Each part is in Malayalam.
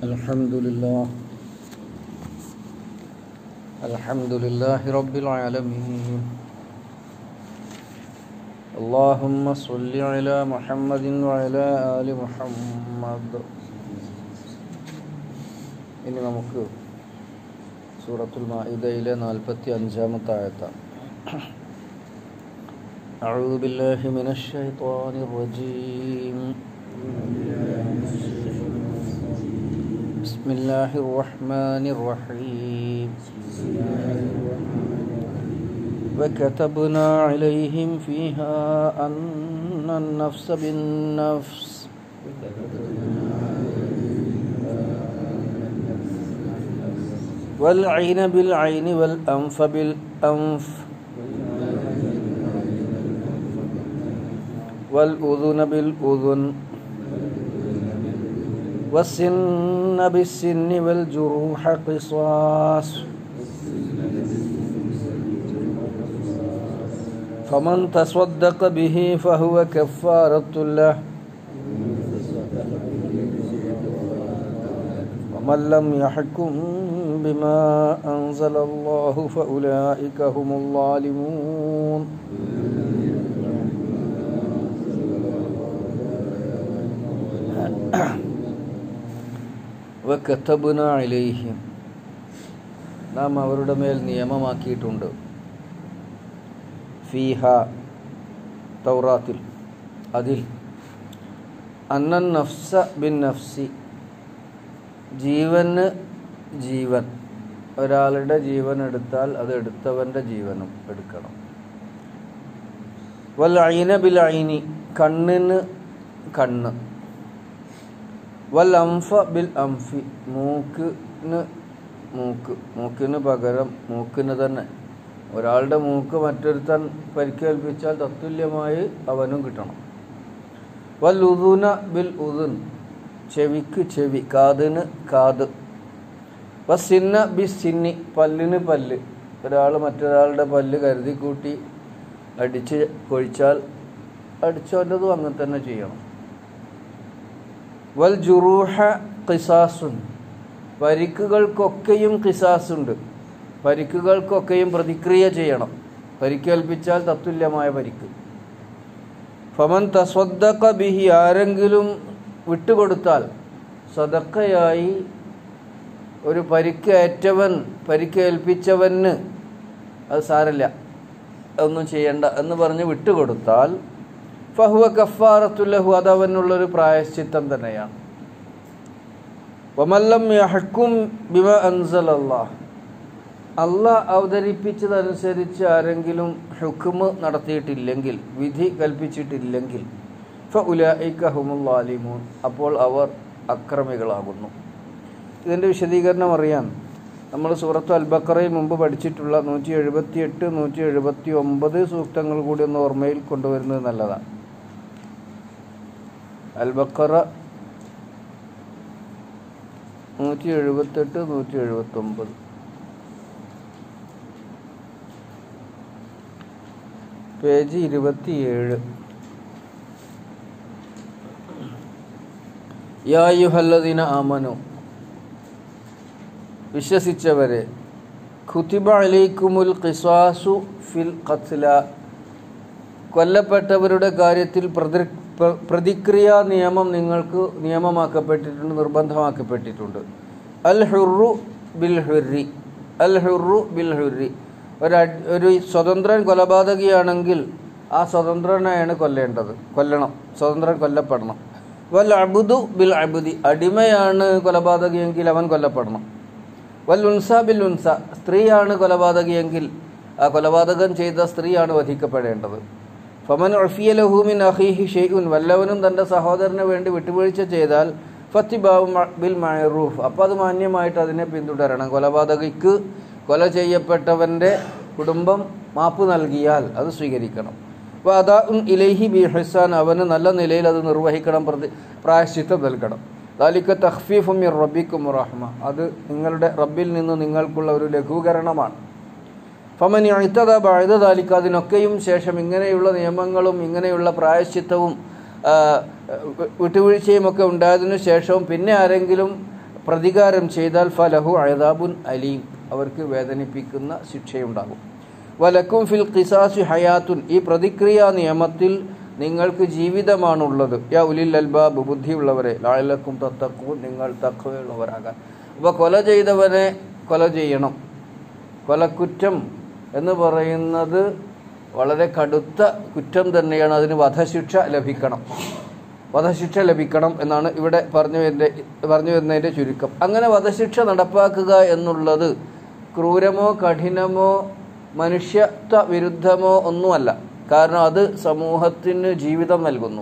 الحمد لله الحمد لله رب العالمين اللهم صل على محمد وعلى آل محمد ഇനി നമുക്ക് സൂറത്തുൽ മാഇദയിലെ നാൽപ്പത്തി അഞ്ചാമത്തെ ആയത്താണ് أعوذ بالله من الشيطان الرجيم بسم الله الرحمن الرحيم وكتبنا عليهم فيها أن النفس بالنفس والعين بالعين والأنف بالأنف والأذن بالأذن والسن بالسن والجروح قصاص فمن تصدق به فهو كفارة له ومن لم يحكم بما أنزل الله فأولئك هم الظالمون വക്കത്തബുന അലൈഹിം നാം അവരുടെ മേൽ നിയമമാക്കിയിട്ടുണ്ട് ഫീഹ തൗറാത്തിൽ അതിൽ അന്നൻ നഫ്സ ബിൻ നഫ്സി ജീവന് ജീവൻ ഒരാളുടെ ജീവൻ എടുത്താൽ അത് എടുത്തവൻ്റെ ജീവനും എടുക്കണം വൽ ഐന ബിൽ ഐനി കണ്ണിന് കണ്ണ് വൽ അംഫ ബിൽ അംഫി മൂക്കിന് മൂക്ക് മൂക്കിന് പകരം മൂക്കിന് തന്നെ ഒരാളുടെ മൂക്ക് മറ്റൊരുത്തൻ പരിക്കേൽപ്പിച്ചാൽ തത്തുല്യമായി അവനും കിട്ടണം വൽ ഉദുന ബിൽ ഉദുൻ ചെവിക്ക് ചെവി കാതിന് കാത് വസിന്ന ബി സിന്നി പല്ലിന് പല്ല് ഒരാൾ മറ്റൊരാളുടെ പല്ല് കരുതി കൂട്ടി അടിച്ച് കൊഴിച്ചാൽ അടിച്ചവൻ്റെതും അങ്ങനെ തന്നെ ചെയ്യണം വൽ ജുറൂഹ ഖിസാസുൻ പരിക്കുകൾക്കൊക്കെയും ഖിസാസുണ്ട് പരിക്കുകൾക്കൊക്കെയും പ്രതിക്രിയ ചെയ്യണം പരിക്കേൽപ്പിച്ചാൽ തത്തുല്യമായ പരിക്ക് ഫമൻ തസ്വദ്ദഖ ബിഹി ആരെങ്കിലും വിട്ടുകൊടുത്താൽ സദക്കയായി ഒരു പരിക്കേറ്റവൻ പരിക്കേൽപ്പിച്ചവന് അത് സാരല്ല ഒന്നും ചെയ്യണ്ട എന്ന് പറഞ്ഞ് വിട്ടുകൊടുത്താൽ ഫഹുവ കഫാറത്തുല്ലഹു അത് അവനുള്ളൊരു പ്രായശ്ചിത്തം തന്നെയാണ് വമല്ലം യഹക്കും ബിമ അൻസൽ അള്ളാഹ് അള്ളാഹ് അവതരിപ്പിച്ചതനുസരിച്ച് ആരെങ്കിലും ഹുക്കുമ് നടത്തിയിട്ടില്ലെങ്കിൽ വിധി കൽപ്പിച്ചിട്ടില്ലെങ്കിൽ ഫ ഉലായിക്കഹുമുല്ലാലിമൂൻ അപ്പോൾ അവർ അക്രമികളാകുന്നു ഇതിൻ്റെ വിശദീകരണം അറിയാൻ നമ്മൾ സൂറത്ത് അൽബക്കറയിൽ മുമ്പ് പഠിച്ചിട്ടുള്ള നൂറ്റി എഴുപത്തി എട്ട് നൂറ്റി എഴുപത്തി ഒമ്പത് സൂക്തങ്ങൾ കൂടി ഒന്ന് ഓർമ്മയിൽ കൊണ്ടുവരുന്നത് നല്ലതാണ് അൽബക്കറ നൂറ്റി എഴുപത്തെട്ട് നൂറ്റി എഴുപത്തി ഒമ്പത് പേജ് ഇരുപത്തിയേഴ് യായുഹല്ലദീന ആമനു വിശ്വസിച്ചവരെ ഖുതിബ അലൈക്കുമുൽ ഖിസാസു ഫിൽ ഖത്ല കൊല്ലപ്പെട്ടവരുടെ കാര്യത്തിൽ പ്രതിക്രിയാ നിയമം നിങ്ങൾക്ക് നിയമമാക്കപ്പെട്ടിട്ടുണ്ട് നിർബന്ധമാക്കപ്പെട്ടിട്ടുണ്ട് അൽ ഹുറു ബിൽ ഹുറി അൽ ഹുറു ബിൽ ഹുറി ഒരു ഒരു സ്വതന്ത്രൻ കൊലപാതകിയാണെങ്കിൽ ആ സ്വതന്ത്രനെയാണ് കൊല്ലേണ്ടത് കൊല്ലണം സ്വതന്ത്രൻ കൊല്ലപ്പെടണം വൽ അബുദു ബിൽ അബുദി അടിമയാണ് കൊലപാതകിയെങ്കിൽ അവൻ കൊല്ലപ്പെടണം വൽ ഉൻസ ബിൽ ഉൻസ സ്ത്രീയാണ് കൊലപാതകിയെങ്കിൽ ആ കൊലപാതകം ചെയ്ത സ്ത്രീയാണ് വധിക്കപ്പെടേണ്ടത് ഫമൻ ഒഫിയലഹൂമിൻ അഹീഹി ഷെയ്ഖുൻ വല്ലവനും തൻ്റെ സഹോദരന് വേണ്ടി വിട്ടുവീഴ്ച ചെയ്താൽ ഫത്തിബാവും ബിൽ മയറൂഫ് അപ്പോൾ അത് മാന്യമായിട്ട് അതിനെ പിന്തുടരണം കൊലപാതകിക്ക് കൊല ചെയ്യപ്പെട്ടവൻ്റെ കുടുംബം മാപ്പ് നൽകിയാൽ അത് സ്വീകരിക്കണം അപ്പോൾ അതാ ഇലൈഹി ബി ഹസാൻ അവന് നല്ല നിലയിൽ അത് നിർവഹിക്കണം പ്രതി പ്രായശ്ചിത്തം നൽകണം ദാലിക്ക തഹ്ഫീഫും മിർ റബ്ബിക്കും റഹ്മ അത് നിങ്ങളുടെ റബ്ബിൽ നിന്ന് നിങ്ങൾക്കുള്ള ഒരു ലഘൂകരണമാണ് ഫമനി അഴുത്തത ബഴുത ദാലിക്ക അതിനൊക്കെയും ശേഷം ഇങ്ങനെയുള്ള നിയമങ്ങളും ഇങ്ങനെയുള്ള പ്രായശ്ചിത്തവും ആ, വി- വിട്ടുവീഴ്ചയും ഒക്കെ ഉണ്ടായതിനു ശേഷവും പിന്നെ ആരെങ്കിലും പ്രതികാരം ചെയ്താൽ ഫലഹു അഴതാബുൻ അലീം അവർക്ക് വേദനിപ്പിക്കുന്ന ശിക്ഷയുണ്ടാകും വലക്കും ഫിൽ ഖിസാസി ഹയാത്തുൻ ഈ പ്രതിക്രിയാ നിയമത്തിൽ നിങ്ങൾക്ക് ജീവിതമാണുള്ളത് യാ ഉലിൽ അൽബാബ് ബുദ്ധിയുള്ളവരെ ലാഴലക്കും തത്തക്കും നിങ്ങൾ തക്കവയുള്ളവരാകാൻ അപ്പോൾ കൊല ചെയ്തവനെ കൊല ചെയ്യണം കൊലക്കുറ്റം എന്ന് പറയുന്നത് വളരെ കടുത്ത കുറ്റം തന്നെയാണ് അതിന് വധശിക്ഷ ലഭിക്കണം വധശിക്ഷ ലഭിക്കണം എന്നാണ് ഇവിടെ പറഞ്ഞു വരുന്ന പറഞ്ഞു വരുന്നതിൻ്റെ ചുരുക്കം അങ്ങനെ വധശിക്ഷ നടപ്പാക്കുക എന്നുള്ളത് ക്രൂരമോ കഠിനമോ മനുഷ്യത്വ വിരുദ്ധമോ ഒന്നുമല്ല കാരണം അത് സമൂഹത്തിന് ജീവിതം നൽകുന്നു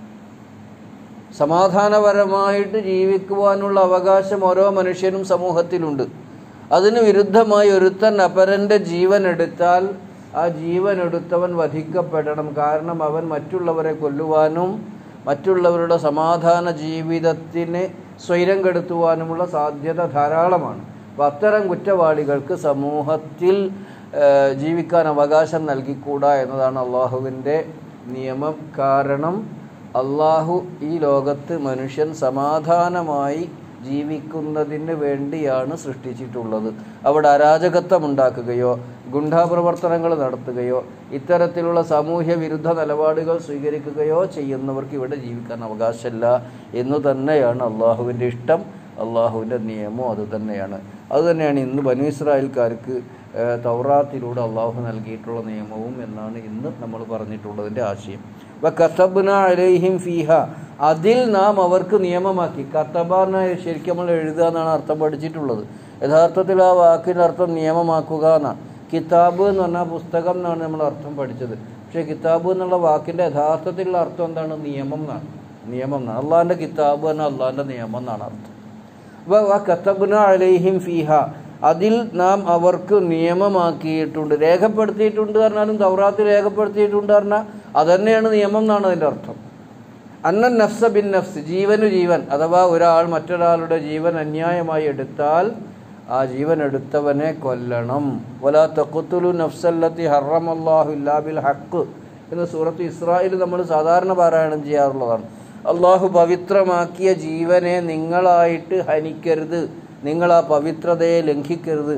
സമാധാനപരമായിട്ട് ജീവിക്കുവാനുള്ള അവകാശം ഓരോ മനുഷ്യനും സമൂഹത്തിലുണ്ട് അതിന് വിരുദ്ധമായി ഒരുത്തൻ അപരൻ്റെ ജീവൻ എടുത്താൽ ആ ജീവൻ എടുത്തവൻ വധിക്കപ്പെടണം കാരണം അവൻ മറ്റുള്ളവരെ കൊല്ലുവാനും മറ്റുള്ളവരുടെ സമാധാന ജീവിതത്തിന് സ്വൈരം കെടുത്തുവാനുമുള്ള സാധ്യത ധാരാളമാണ് അപ്പം അത്തരം കുറ്റവാളികൾക്ക് സമൂഹത്തിൽ ഏഹ്, ജീവിക്കാൻ അവകാശം നൽകിക്കൂടാ എന്നതാണ് അള്ളാഹുവിൻ്റെ നിയമം കാരണം അള്ളാഹു ഈ ലോകത്ത് മനുഷ്യൻ സമാധാനമായി ജീവിക്കുന്നതിന് വേണ്ടിയാണ് സൃഷ്ടിച്ചിട്ടുള്ളത് അവിടെ അരാജകത്വം ഉണ്ടാക്കുകയോ ഗുണ്ടാപ്രവർത്തനങ്ങൾ നടത്തുകയോ ഇത്തരത്തിലുള്ള സാമൂഹ്യ വിരുദ്ധ നിലപാടുകൾ സ്വീകരിക്കുകയോ ചെയ്യുന്നവർക്ക് ഇവിടെ ജീവിക്കാൻ അവകാശമില്ല എന്ന് തന്നെയാണ് അള്ളാഹുവിൻ്റെ ഇഷ്ടം അള്ളാഹുവിൻ്റെ നിയമവും അത് തന്നെയാണ് അതുതന്നെയാണ് ഇന്ന് ബനു ഇസ്രായേൽക്കാർക്ക് ഏഹ്, തൗറാത്തിലൂടെ അള്ളാഹു നൽകിയിട്ടുള്ള നിയമവും എന്നാണ് ഇന്ന് നമ്മൾ പറഞ്ഞിട്ടുള്ളതിൻ്റെ ആശയം വ കത്തബ്ന അലൈഹിം ഫീഹ അതിൽ നാം അവർക്ക് നിയമമാക്കി കത്തബാന ശരിക്കും നമ്മൾ എഴുതുക എന്നാണ് അർത്ഥം പഠിച്ചിട്ടുള്ളത് യഥാർത്ഥത്തിൽ ആ വാക്കിൻ്റെ അർത്ഥം നിയമമാക്കുക എന്നാണ് കിതാബ് എന്ന് പറഞ്ഞാൽ പുസ്തകം എന്നാണ് നമ്മൾ അർത്ഥം പഠിച്ചത് പക്ഷേ കിതാബ് എന്നുള്ള വാക്കിൻ്റെ യഥാർത്ഥത്തിലുള്ള അർത്ഥം എന്താണ് നിയമം എന്നാണ് നിയമം എന്നാണ് അള്ളാഹിൻ്റെ കിതാബ് എന്നാൽ അള്ളാഹിൻ്റെ നിയമം എന്നാണ് അർത്ഥം അപ്പോൾ കത്തബ്ന അലൈഹിം ഫീഹ അതിൽ നാം അവർക്ക് നിയമമാക്കിയിട്ടുണ്ട് രേഖപ്പെടുത്തിയിട്ടുണ്ട് പറഞ്ഞാലും തൗറാത്ത് രേഖപ്പെടുത്തിയിട്ടുണ്ട് പറഞ്ഞാൽ അതന്നെയാണ് നിയമം എന്നാണ് അതിൻ്റെ അർത്ഥം അന്നൻ നഫ്സ ബിൻ നഫ്സ് ജീവനു ജീവൻ അഥവാ ഒരാൾ മറ്റൊരാളുടെ ജീവൻ അന്യായമായി എടുത്താൽ ആ ജീവൻ എടുത്തവനെ കൊല്ലണം വലാ തഖുത്തുലു നഫ്സല്ലത്തി ഹറമല്ലാഹു ഇല്ലാ ബിൽ ഹക്ക് എന്ന സൂറത്ത് ഇസ്രായേൽ നമ്മൾ സാധാരണ പാരായണം ചെയ്യാറുള്ളതാണ് അള്ളാഹു പവിത്രമാക്കിയ ജീവനെ നിങ്ങളായിട്ട് ഹനിക്കരുത് നിങ്ങൾ ആ പവിത്രതയെ ലംഘിക്കരുത്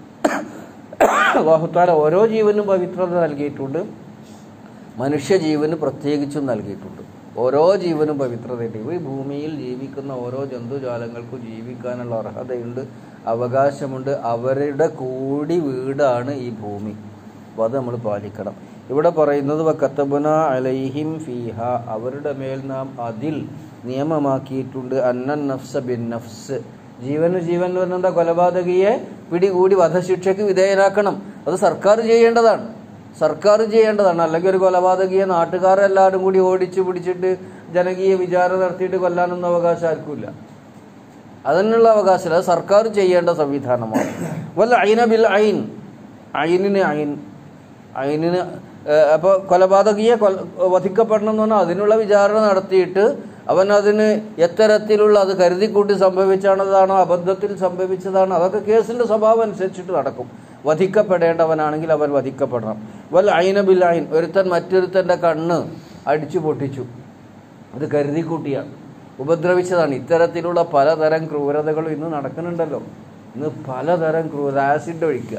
അള്ളാഹുത്താല ഓരോ ജീവനും പവിത്രത നൽകിയിട്ടുണ്ട് മനുഷ്യജീവന് പ്രത്യേകിച്ചും നൽകിയിട്ടുണ്ട് ഓരോ ജീവനും പവിത്രതയുണ്ട് ഈ ഭൂമിയിൽ ജീവിക്കുന്ന ഓരോ ജന്തുജാലങ്ങൾക്കും ജീവിക്കാനുള്ള അർഹതയുണ്ട് അവകാശമുണ്ട് അവരുടെ കൂടി വീടാണ് ഈ ഭൂമി അപ്പോൾ അത് നമ്മൾ പാലിക്കണം ഇവിടെ പറയുന്നത് വക്കത്തബുന അലൈഹിം ഫീഹ അവരുടെ മേൽ നാം അതിൽ നിയമമാക്കിയിട്ടുണ്ട് അന്നൻ നഫ്സ ബിൻ നഫ്സ് ജീവന് ജീവൻ എന്ന് പറഞ്ഞാൽ എന്താ കൊലപാതകിയെ പിടികൂടി വധശിക്ഷയ്ക്ക് വിധേയനാക്കണം അത് സർക്കാർ ചെയ്യേണ്ടതാണ് സർക്കാർ ചെയ്യേണ്ടതാണ് അല്ലെങ്കിൽ ഒരു കൊലപാതകിയെ നാട്ടുകാരെല്ലാവരും കൂടി ഓടിച്ചു പിടിച്ചിട്ട് ജനകീയ വിചാരണ നടത്തിയിട്ട് കൊല്ലാനൊന്നും അവകാശം ആർക്കുമില്ല അതിനുള്ള അവകാശമില്ല അത് സർക്കാർ ചെയ്യേണ്ട സംവിധാനമാണ് വല്ല ഐന ബിൽ ഐൻ ഐനിന് ഐൻ ഐനിന് അപ്പോൾ കൊലപാതകിയെ കൊല വധിക്കപ്പെടണം എന്ന് പറഞ്ഞാൽ അതിനുള്ള വിചാരണ നടത്തിയിട്ട് അവൻ അതിന് എത്തരത്തിലുള്ള അത് കരുതിക്കൂട്ടി സംഭവിച്ചാണതാണോ അബദ്ധത്തിൽ സംഭവിച്ചതാണോ അതൊക്കെ കേസിൻ്റെ സ്വഭാവം അനുസരിച്ചിട്ട് നടക്കും വധിക്കപ്പെടേണ്ടവനാണെങ്കിൽ അവൻ വധിക്കപ്പെടണം വൽ ഐന ബിൽ ഐൻ ഒരുത്തൻ മറ്റൊരുത്തൻ്റെ കണ്ണ് അടിച്ചു പൊട്ടിച്ചു അത് കരുതിക്കൂട്ടിയാണ് ഉപദ്രവിച്ചതാണ് ഇത്തരത്തിലുള്ള പലതരം ക്രൂരതകളും ഇന്ന് നടക്കുന്നുണ്ടല്ലോ ഇന്ന് പലതരം ക്രൂരത ആസിഡ് ഒഴിക്കുക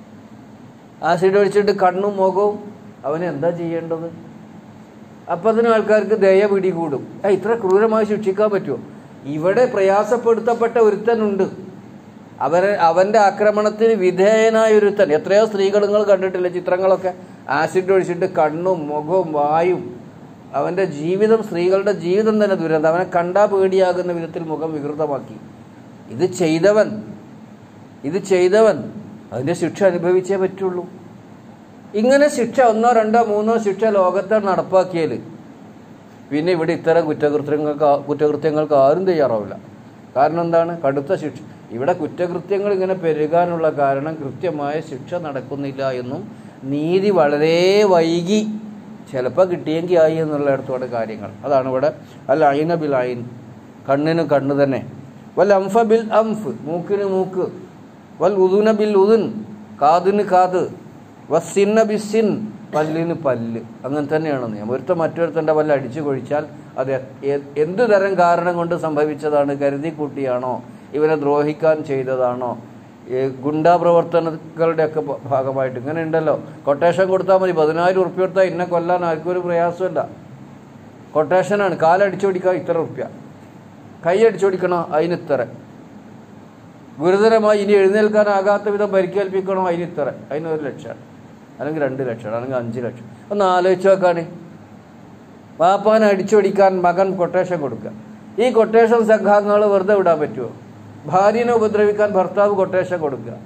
ആസിഡ് ഒഴിച്ചിട്ട് കണ്ണും മുഖവും അവന് എന്താ ചെയ്യേണ്ടത് അപ്പം അതിന് ആൾക്കാർക്ക് ദയ പിടികൂടും ഏ ഇത്ര ക്രൂരമായി ശിക്ഷിക്കാൻ പറ്റുമോ ഇവിടെ പ്രയാസപ്പെടുത്തപ്പെട്ട ഒരുത്തനുണ്ട് അവരെ അവൻ്റെ ആക്രമണത്തിന് വിധേയനായ ഒരുത്തൻ എത്രയോ സ്ത്രീകൾ നിങ്ങൾ കണ്ടിട്ടില്ല ചിത്രങ്ങളൊക്കെ ആസിഡ് ഒഴിച്ചിട്ട് കണ്ണും മുഖവും വായും അവൻ്റെ ജീവിതം സ്ത്രീകളുടെ ജീവിതം തന്നെ ദുരന്തം അവനെ കണ്ടാ പേടിയാകുന്ന വിധത്തിൽ മുഖം വികൃതമാക്കി ഇത് ചെയ്തവൻ ഇത് ചെയ്തവൻ അതിൻ്റെ ശിക്ഷ അനുഭവിച്ചേ പറ്റുള്ളൂ ഇങ്ങനെ ശിക്ഷ ഒന്നോ രണ്ടോ മൂന്നോ ശിക്ഷ ലോകത്തെ നടപ്പാക്കിയാൽ പിന്നെ ഇവിടെ ഇത്തരം കുറ്റകൃത്യങ്ങൾക്ക് ആ- കുറ്റകൃത്യങ്ങൾക്ക് ആരും തയ്യാറാവില്ല കാരണം എന്താണ് കടുത്ത ശിക്ഷ ഇവിടെ കുറ്റകൃത്യങ്ങൾ ഇങ്ങനെ പെരുകാനുള്ള കാരണം കൃത്യമായ ശിക്ഷ നടക്കുന്നില്ല എന്നും നീതി വളരെ വൈകി ചിലപ്പോൾ കിട്ടിയെങ്കിൽ ആയി എന്നുള്ളിടത്തോടെ കാര്യങ്ങൾ അതാണ് ഇവിടെ അൽ അയിന ബിൽ അയിൻ കണ്ണിന് കണ്ണ് തന്നെ വൽ അംഫ ബിൽ അംഫ് മൂക്കിന് മൂക്ക് വൽ ഉദുന ബിൽ ഉദുൻ കാതിന് കാത് വസ്സിന്ന ബിസ്സിൻ പല്ലിന് പല്ല് അങ്ങനെ തന്നെയാണ് നിയമം ഒരുത്ത മറ്റൊരുത്തൻ്റെ പല്ല് അടിച്ചു കൊഴിച്ചാൽ അത് എ- എന്ത് തരം കാരണം കൊണ്ട് സംഭവിച്ചതാണ് കരുതി കൂട്ടിയാണോ ഇവനെ ദ്രോഹിക്കാൻ ചെയ്തതാണോ ഈ ഗുണ്ടാ പ്രവർത്തനങ്ങളുടെയൊക്കെ ഭ- ഭാഗമായിട്ട് ഇങ്ങനെ ഉണ്ടല്ലോ കൊട്ടേഷൻ കൊടുത്താൽ മതി പതിനായിരം ഉറുപ്പ്യ കൊടുത്താൽ ഇന്നെ കൊല്ലാൻ ആർക്കും ഒരു പ്രയാസമില്ല കൊട്ടേഷനാണ് കാലടിച്ചോടിക്കാൻ ഇത്ര ഉറുപ്പ്യ കൈ അടിച്ചോടിക്കണോ അതിന് ഇത്ര ഗുരുതരമായി ഇനി എഴുന്നേൽക്കാനാകാത്ത വിധം പരിക്കേൽപ്പിക്കണോ അതിന് ഇത്ര അതിന് ഒരു ലക്ഷമാണ് അല്ലെങ്കിൽ രണ്ട് ലക്ഷമാണ് അല്ലെങ്കിൽ അഞ്ച് ലക്ഷം ഒന്ന് ആലോചിച്ച് നോക്കാണ് വാപ്പാനെ അടിച്ചോടിക്കാൻ മകൻ കൊട്ടേഷൻ കൊടുക്കുക ഈ കൊട്ടേഷൻ സംഘാംഗങ്ങൾ വെറുതെ വിടാൻ പറ്റുമോ ഭാര്യനെ ഉപദ്രവിക്കാൻ ഭർത്താവ് കൊട്ടേഷൻ കൊടുക്കുക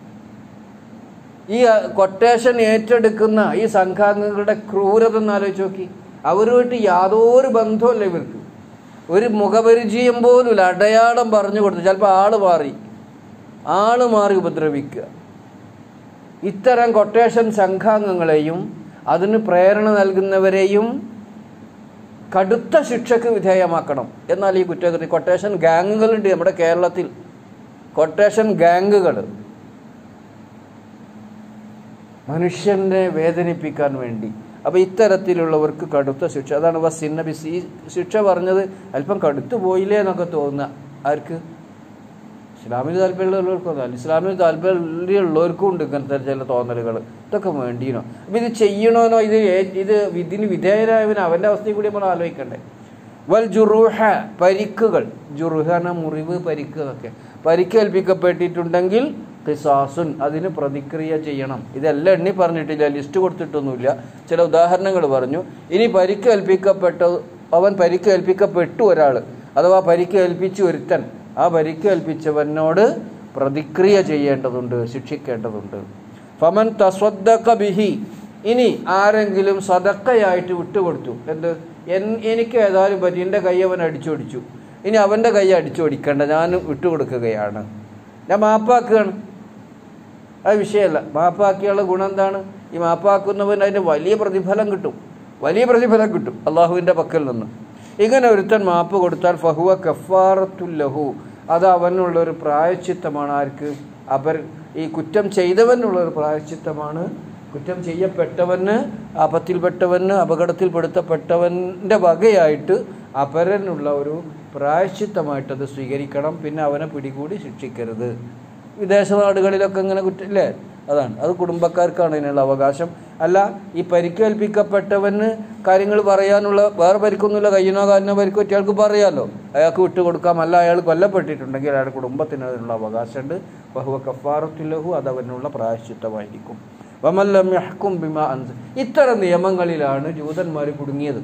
ഈ അഹ്, കൊട്ടേഷൻ ഏറ്റെടുക്കുന്ന ഈ സംഘാംഗങ്ങളുടെ ക്രൂരത ഒന്ന് ആലോചിച്ച് നോക്കി അവരുമായിട്ട് യാതൊരു ബന്ധവുമില്ല ഇവർക്ക് ഒരു മുഖപരിചയം പോലും അടയാളം പറഞ്ഞു കൊടുത്തു ചിലപ്പോൾ ആള് മാറി ആള് മാറി ഉപദ്രവിക്കുക ഇത്തരം കൊട്ടേഷൻ സംഘാംഗങ്ങളെയും അതിന് പ്രേരണ നൽകുന്നവരെയും കടുത്ത ശിക്ഷക്ക് വിധേയമാക്കണം എന്നാൽ ഈ കുറ്റകൃത്യ കൊട്ടേഷൻ ഗാങ്ങുകളുണ്ട് നമ്മുടെ കേരളത്തിൽ കൊട്ടേഷൻ ഗാങ്ങുകൾ മനുഷ്യനെ വേദനിപ്പിക്കാൻ വേണ്ടി അപ്പോൾ ഇത്തരത്തിലുള്ളവർക്ക് കടുത്ത ശിക്ഷ അതാണ് വസിന്ന ബിസ് ഈ ശിക്ഷ പറഞ്ഞത് അല്പം കടുത്തു പോയില്ലേ എന്നൊക്കെ തോന്നുക ആർക്ക് ഇസ്ലാമിന് താല്പര്യമുള്ളവർക്കും അല്ല ഇസ്ലാമിന് താല്പര്യമുള്ളവർക്കും ഉണ്ട് ഇങ്ങനത്തെ ചില തോന്നലുകൾ ഇതൊക്കെ വേണ്ടീനോ അപ്പം ഇത് ചെയ്യണമെന്നോ ഇത് ഏ- ഇത് ഇതിന് വിധേയരായവന് അവൻ്റെ അവസ്ഥയും കൂടി നമ്മൾ ആലോചിക്കണ്ടേ വൽ ജുറൂഹ പരിക്കുകൾ ജുറുഹന മുറിവ് പരിക്ക് ഒക്കെ പരിക്കേൽപ്പിക്കപ്പെട്ടിട്ടുണ്ടെങ്കിൽ ഖിസാസുൻ അതിന് പ്രതിക്രിയ ചെയ്യണം ഇതെല്ലാം എണ്ണി പറഞ്ഞിട്ടില്ല ലിസ്റ്റ് കൊടുത്തിട്ടൊന്നുമില്ല ചില ഉദാഹരണങ്ങൾ പറഞ്ഞു ഇനി പരിക്കേൽപ്പിക്കപ്പെട്ട അവൻ പരിക്കേൽപ്പിക്കപ്പെട്ടു ഒരാൾ അഥവാ പരിക്കേൽപ്പിച്ചു ഒരുത്തൻ ആ പരിക്കേൽപ്പിച്ചവനോട് പ്രതിക്രിയ ചെയ്യേണ്ടതുണ്ട് ശിക്ഷിക്കേണ്ടതുണ്ട് ഫമൻ തസ്വദ്ദഖ ബിഹി ഇനി ആരെങ്കിലും സദക്കയായിട്ട് വിട്ടുകൊടുത്തു എന്ത് എൻ എനിക്ക് ഏതായാലും പറ്റി എൻ്റെ കൈ അവൻ അടിച്ചോടിച്ചു ഇനി അവൻ്റെ കൈ അടിച്ചോടിക്കണ്ട ഞാൻ വിട്ടുകൊടുക്കുകയാണ് ഞാൻ മാപ്പാക്കുകയാണ് അത് വിഷയമല്ല മാപ്പാക്കിയുള്ള ഗുണം എന്താണ് ഈ മാപ്പാക്കുന്നവന് അതിന് വലിയ പ്രതിഫലം കിട്ടും വലിയ പ്രതിഫലം കിട്ടും അള്ളാഹുവിൻ്റെ പക്കൽ നിന്ന് ഇങ്ങനെ ഒരുത്തൻ മാപ്പ് കൊടുത്താൽ ഫഹുവ കഫാറത്തുല്ലഹു അത് അവനുള്ള ഒരു പ്രായച്ചിത്തമാണ് ആർക്ക് അവർ ഈ കുറ്റം ചെയ്തവനുള്ള ഒരു പ്രായച്ചിത്തമാണ് കുറ്റം ചെയ്യപ്പെട്ടവന് ആപത്തിൽപ്പെട്ടവന് അപകടത്തിൽപ്പെടുത്തപ്പെട്ടവൻ്റെ വകയായിട്ട് അപരനുള്ള ഒരു പ്രായശ്ചിത്തമായിട്ട് അത് സ്വീകരിക്കണം പിന്നെ അവനെ പിടികൂടി ശിക്ഷിക്കരുത് വിദേശ നാടുകളിലൊക്കെ ഇങ്ങനെ കുറ്റില്ലേ അതാണ് അത് കുടുംബക്കാർക്കാണ് ഇതിനുള്ള അവകാശം അല്ല ഈ പരിക്കേൽപ്പിക്കപ്പെട്ടവന് കാര്യങ്ങൾ പറയാനുള്ള വേറെ പരിക്കൊന്നുമില്ല കയ്യിനോ കാലിനോ പരിക്കോ ഒറ്റയാൾക്ക് പറയാമല്ലോ അയാൾക്ക് വിട്ടുകൊടുക്കാം അല്ല അയാൾ കൊല്ലപ്പെട്ടിട്ടുണ്ടെങ്കിൽ അയാളുടെ കുടുംബത്തിന് അതിനുള്ള അവകാശമുണ്ട് ബഹുവ കഫാറത്തുല്ലഹു അത് അവനുള്ള പ്രായശ്ചിത്തമായിരിക്കും വമല്ലം യഹ്കും ബിമ അൻസ് ഇത്തരം നിയമങ്ങളിലാണ് ജൂതന്മാർ കുടുങ്ങിയത്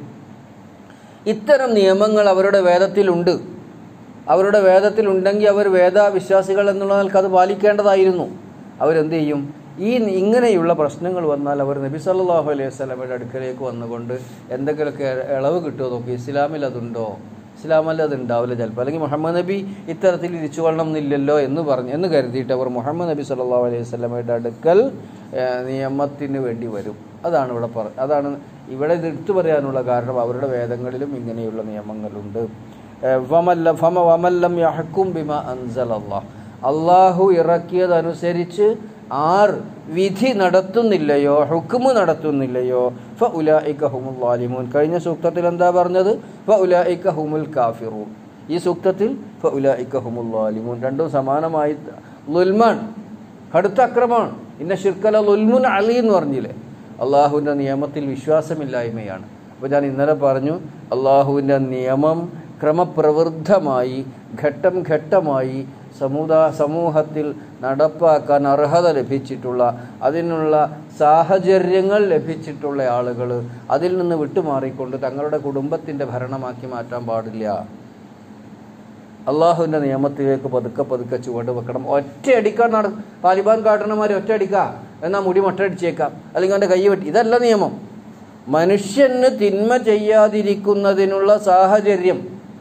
ഇത്തരം നിയമങ്ങൾ അവരുടെ വേദത്തിലുണ്ട് അവരുടെ വേദത്തിലുണ്ടെങ്കിൽ അവർ വേദവിശ്വാസികൾ എന്നുള്ള നിലക്ക് അത് പാലിക്കേണ്ടതായിരുന്നു അവരെന്ത് ചെയ്യും ഈ ഇങ്ങനെയുള്ള പ്രശ്നങ്ങൾ വന്നാൽ അവർ നബി സല്ലല്ലാഹു അലൈഹി വസല്ലമയുടെ അടുക്കലേക്ക് വന്നുകൊണ്ട് എന്തെങ്കിലുമൊക്കെ ഇളവ് കിട്ടുമോ നോക്കി ഇസ്ലാമിൽ അതുണ്ടോ ഇസ്ലാമിൽ അത് ഉണ്ടാവില്ല ചിലപ്പോൾ അല്ലെങ്കിൽ മുഹമ്മദ് നബി ഇത്തരത്തിൽ ഇരിച്ചു കൊള്ളണം എന്നില്ലല്ലോ എന്ന് പറഞ്ഞ് എന്ന് കരുതിയിട്ട് അവർ മുഹമ്മദ് നബി സല്ലല്ലാഹു അലൈഹി വസല്ലമയുടെ അടുക്കൽ ഏഹ്, നിയമത്തിന് വേണ്ടി വരും അതാണ് ഇവിടെ പറ അതാണ് ഇവിടെ ഇത് എടുത്തു പറയാനുള്ള കാരണം അവരുടെ വേദങ്ങളിലും ഇങ്ങനെയുള്ള നിയമങ്ങളുണ്ട് ഏഹ്, വമല്ല ഫമ വമല്ലം യഹക്കും ബിമ അൻസൽ അള്ളാഹ് അള്ളാഹു ഇറക്കിയതനുസരിച്ച് ആർ വിധി നടത്തുന്നില്ലയോ ഹുക്കുമ് നടത്തുന്നില്ലയോ ഫ ഉലായിക്ക ഹുമുൽ ലാലിമൂൻ കഴിഞ്ഞ സൂക്തത്തിൽ എന്താ പറഞ്ഞത് ഫ ഉലായിക്ക ഹുമുൽ കാഫിറൂൻ ഈ സൂക്തത്തിൽ ഫ ഉലായിക്ക ഹുമുൽ ലാലിമൂൻ രണ്ടും സമാനമായി ലുൽമാൻ കടുത്ത അക്രമമാണ് ഇന്ന ഷിർക്കല ലുൽമുൻ അലി എന്ന് പറഞ്ഞില്ലേ അള്ളാഹുവിൻ്റെ നിയമത്തിൽ വിശ്വാസമില്ലായ്മയാണ് അപ്പോൾ ഞാൻ ഇന്നലെ പറഞ്ഞു അള്ളാഹുവിൻ്റെ നിയമം ക്രമപ്രവൃദ്ധമായി ഘട്ടം ഘട്ടമായി സമുദാ സമൂഹത്തിൽ നടപ്പാക്കാൻ അർഹത ലഭിച്ചിട്ടുള്ള അതിനുള്ള സാഹചര്യങ്ങൾ ലഭിച്ചിട്ടുള്ള ആളുകൾ അതിൽ നിന്ന് വിട്ടുമാറിക്കൊണ്ട് തങ്ങളുടെ കുടുംബത്തിൻ്റെ ഭരണമാക്കി മാറ്റാൻ പാടില്ല അള്ളാഹുവിൻ്റെ നിയമത്തിലേക്ക് പതുക്കെ പതുക്കെ ചുവട് വെക്കണം ഒറ്റയടിക്കാൻ നട താലിബാൻ കാട്ടണമാര് ഒറ്റയടിക്കാം എന്നാൽ മുടി മൊട്ടടിച്ചേക്കാം അല്ലെങ്കിൽ അവൻ്റെ കൈ വെട്ടി ഇതല്ല നിയമം മനുഷ്യന് തിന്മ ചെയ്യാതിരിക്കുന്നതിനുള്ള സാഹചര്യം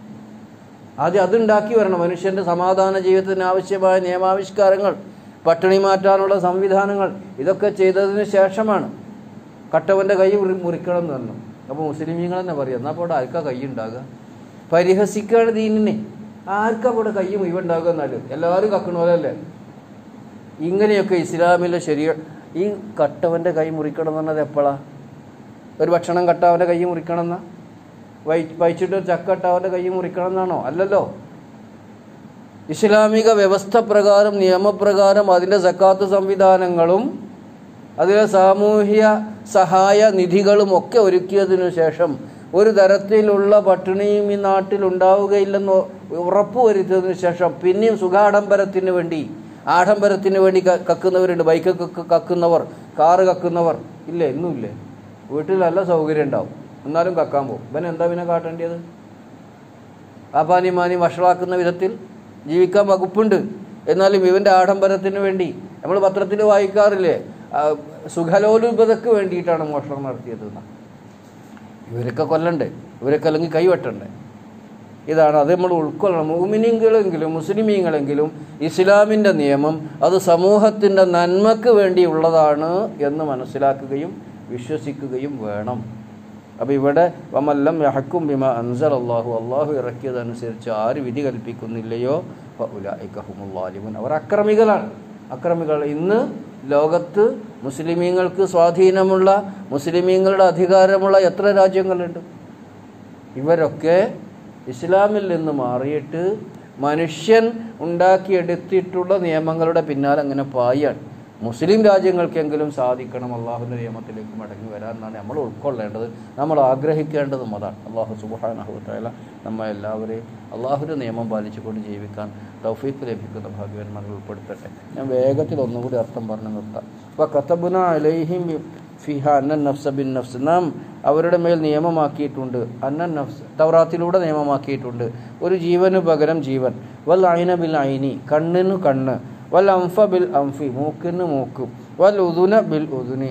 ആദ്യം അതുണ്ടാക്കി വരണം മനുഷ്യൻ്റെ സമാധാന ജീവിതത്തിന് ആവശ്യമായ നിയമാവിഷ്കാരങ്ങൾ പട്ടിണി മാറ്റാനുള്ള സംവിധാനങ്ങൾ ഇതൊക്കെ ചെയ്തതിന് ശേഷമാണ് കട്ടവൻ്റെ കൈ മുറി മുറിക്കണം എന്ന് പറഞ്ഞു അപ്പോൾ മുസ്ലിമീങ്ങൾ തന്നെ പറയും എന്നാൽ അപ്പോൾ അവിടെ ആർക്കാ കൈ ഉണ്ടാകുക പരിഹസിക്കുകയാണ് ദീനിനെ ആർക്കാ അവിടെ കൈ മുഴുവൻ ഉണ്ടാകുക എന്നാലും എല്ലാവരും കക്കണ പോലെയല്ലേ ഇങ്ങനെയൊക്കെ ഇസ്ലാമിലെ ശരിയ ഈ കട്ടവൻ്റെ കൈ മുറിക്കണം എന്ന് പറഞ്ഞത് എപ്പോഴാ ഒരു ഭക്ഷണം കട്ട അവൻ്റെ കൈ മുറിക്കണം എന്നാ വൈ വഹിച്ചിട്ട് ഒരു ചക്ക കട്ട അവൻ്റെ കൈ മുറിക്കണം എന്നാണോ അല്ലല്ലോ ഇസ്ലാമിക വ്യവസ്ഥ പ്രകാരം നിയമപ്രകാരം അതിൻ്റെ സക്കാത്ത് സംവിധാനങ്ങളും അതിലെ സാമൂഹ്യ സഹായ നിധികളും ഒക്കെ ഒരുക്കിയതിനു ശേഷം ഒരു തരത്തിലുള്ള പട്ടിണിയും ഈ നാട്ടിൽ ഉണ്ടാവുകയില്ലെന്ന് ഉറപ്പുവരുത്തിയതിനു ശേഷം പിന്നെയും സുഖാഡംബരത്തിന് വേണ്ടി ആഡംബരത്തിന് വേണ്ടി ക- കക്കുന്നവരുണ്ട് ബൈക്ക് കക്ക് കക്കുന്നവർ കാറ് കക്കുന്നവർ ഇല്ലേ ഇന്നുമില്ലേ വീട്ടിൽ നല്ല സൗകര്യം ഉണ്ടാവും എന്നാലും കക്കാൻ പോകും ഇവൻ എന്താ പിന്നെ കാട്ടേണ്ടത് ആപാനി മാനി വഷളാക്കുന്ന വിധത്തിൽ ജീവിക്കാൻ വകുപ്പുണ്ട് എന്നാലും ഇവൻ്റെ ആഡംബരത്തിന് വേണ്ടി നമ്മൾ പത്രത്തിൽ വായിക്കാറില്ലേ ആ, സുഖലോലുപതയ്ക്ക് വേണ്ടിയിട്ടാണ് മോഷണം നടത്തിയത് എന്ന് ഇവരൊക്കെ കൊല്ലണ്ടേ ഇവരൊക്കെ അല്ലെങ്കിൽ കൈവെട്ടണ്ടേ ഇതാണ് അത് നമ്മൾ ഉൾക്കൊള്ളണം മൂമിനിങ്ങളെങ്കിലും മുസ്ലിമീങ്ങളെങ്കിലും ഇസ്ലാമിൻ്റെ നിയമം അത് സമൂഹത്തിൻ്റെ നന്മക്ക് വേണ്ടിയുള്ളതാണ് എന്ന് മനസ്സിലാക്കുകയും വിശ്വസിക്കുകയും വേണം അപ്പോൾ ഇവിടെ വമല്ലം യഹക്കും ബിമ അൻസൽ അള്ളാഹു അള്ളാഹു ഇറക്കിയതനുസരിച്ച് ആര് വിധി കൽപ്പിക്കുന്നില്ലയോ ഉലായിക്കഹുമുല്ലാലിമുൻ അവർ അക്രമികളാണ് അക്രമികൾ ഇന്ന് ലോകത്ത് മുസ്ലിമീങ്ങൾക്ക് സ്വാധീനമുള്ള മുസ്ലിമീങ്ങളുടെ അധികാരമുള്ള എത്ര രാജ്യങ്ങളുണ്ട് ഇവരൊക്കെ ഇസ്ലാമിൽ നിന്ന് മാറിയിട്ട് മനുഷ്യൻ ഉണ്ടാക്കിയെടുത്തിട്ടുള്ള നിയമങ്ങളുടെ പിന്നാലെ അങ്ങനെ പായാണ് മുസ്ലിം രാജ്യങ്ങൾക്കെങ്കിലും സാധിക്കണം അള്ളാഹുവിൻ്റെ നിയമത്തിലേക്ക് മടങ്ങി വരാൻ എന്നാണ് നമ്മൾ ഉൾക്കൊള്ളേണ്ടത് നമ്മൾ ആഗ്രഹിക്കേണ്ടതും അതാണ് അള്ളാഹു സുബാനഹുത്തായ നമ്മെ എല്ലാവരെയും അള്ളാഹുവിൻ്റെ നിയമം പാലിച്ചുകൊണ്ട് ജീവിക്കാൻ തൗഫീഖ് ലഭിക്കുന്ന ഭാഗ്യവന്മാരിൽ ഉൾപ്പെടുത്തട്ടെ ഞാൻ വേഗത്തിൽ ഒന്നുകൂടി അർത്ഥം പറഞ്ഞു നിർത്താം അപ്പോൾ കത്തബുന അലൈഹിം ഫിഹ അന്നൻ നഫ്സ ബിൻ നഫ്സ് നാം അവരുടെ മേൽ നിയമമാക്കിയിട്ടുണ്ട് അന്നൻ നഫ്സ് തൗറാത്തിലൂടെ നിയമമാക്കിയിട്ടുണ്ട് ഒരു ജീവന് പകരം ജീവൻ വൽ ഐന ബിൽ ഐനി കണ്ണിനു കണ്ണ് വൽ അംഫ ബിൽ അംഫി മൂക്കിന് മൂക്ക് വൽ ഉദുന ബിൽ ഉദുനി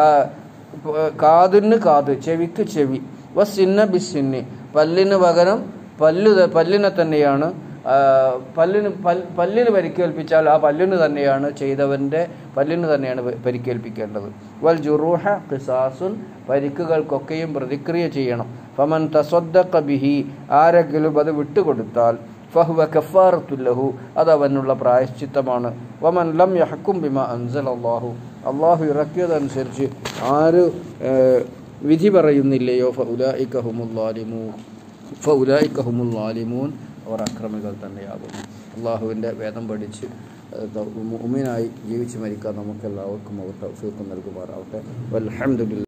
കാതിന് കാത് ചെവിക്ക് ചെവി വസിന്ന ബിസിന്നി പല്ലിന് പകരം പല്ല് ത- പല്ലിനെ തന്നെയാണ് ആ, പല്ലിന് പൽ പല്ലിന് പരിക്കേൽപ്പിച്ചാൽ ആ പല്ലിന് തന്നെയാണ് ചെയ്തവൻ്റെ പല്ലിന് തന്നെയാണ് പ- പരിക്കേൽപ്പിക്കേണ്ടത് വൽ ജുറൂഹ ഖിസാസുൻ പരിക്കുകൾക്കൊക്കെയും പ്രതിക്രിയ ചെയ്യണം ഫമൻ തസ്വദ്ദഖ ബിഹി ആരെങ്കിലും അത് വിട്ടുകൊടുത്താൽ ഫഹുവ കഫാറത്തുല്ലഹു അത് അവനുള്ള പ്രായശ്ചിത്തമാണ് വമൻ ലം യഹക്കും ബിമ അൻസൽ അള്ളാഹു അള്ളാഹു ഇറക്കിയതനുസരിച്ച് ആര് ഏഹ്, വിധി പറയുന്നില്ലയോ ഫൗലായിക്കഹുമുല്ലാലിമൂ ഫൗലായിക്കഹുമുല്ലാലിമൂൻ അവർ അക്രമികൾ തന്നെയാകുന്നു അള്ളാഹുവിൻ്റെ വേദം പഠിച്ച് ഉമ്മിനായി ജീവിച്ച് മരിക്കാൻ നമുക്കെല്ലാവർക്കും അവർ തൗഫീഖ് നൽകുമാറാവട്ടെ വൽഹംദുലില്ലാ